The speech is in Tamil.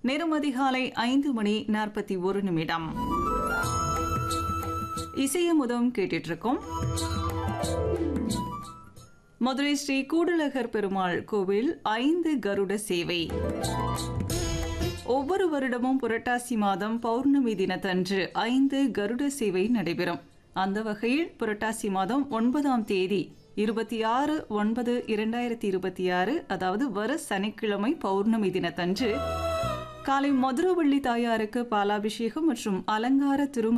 நேரம் அதிகாலை ஐந்து மணி நாற்பத்தி ஒரு நிமிடம் இசையமுதம் கேட்டுட்டு இருக்கோம் மதுரை ஸ்ரீ கூடலகர் பெருமாள் கோவில் ஐந்து கருட சேவை ஒவ்வொரு வருடமும் புரட்டாசி மாதம் பௌர்ணமி தினத்தன்று ஐந்து கருட சேவை நடைபெறும் அந்த வகையில் புரட்டாசி மாதம் ஒன்பதாம் தேதி இருபத்தி ஆறு ஒன்பது இரண்டாயிரத்தி இருபத்தி ஆறு அதாவது வர சனிக்கிழமை பௌர்ணமி தினத்தன்று காலை மதுரவள்ளி தாயாருக்கு பாலாபிஷேகம் மற்றும் அலங்கார திருமண